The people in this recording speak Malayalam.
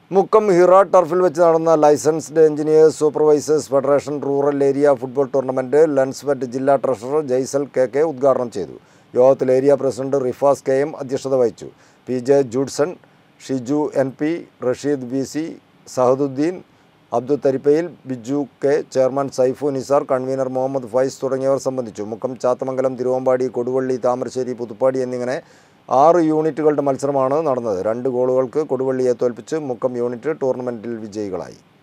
മുക്കം ഹിറ ടർഫിൽ വെച്ച് നടന്ന licensed engineers supervisors federation rural area football tournament ലൻസ്ബറ്റ് ജില്ലാ ട്രഷറർ ജയ്സൽ കെ കെ ഉദ്ഘാടനം ചെയ്തു യോഗത്തിൽ area president Rifas K M അധ്യക്ഷത വഹിച്ചു P J Judson Shiju N P Rasheed V C Sahaduddeen Abdul Tharippayil Biju K chairman Saifu Nisar convener Muhammad Faiz തുടങ്ങിയവർ സംബന്ധിച്ചു മുക്കം ചാത്തമംഗലം തിരുവമ്പാടി കൊടുവള്ളി താമരശ്ശേരി പുതുപ്പാടി എന്നിങ്ങനെ ആറ് യൂണിറ്റുകളുടെ മത്സരമാണ് നടന്നത് രണ്ട് ഗോളുകൾക്ക് കൊടുവള്ളിയെ തോൽപ്പിച്ച് മുക്കം യൂണിറ്റ് ടൂർണമെൻറ്റിൽ വിജയികളായി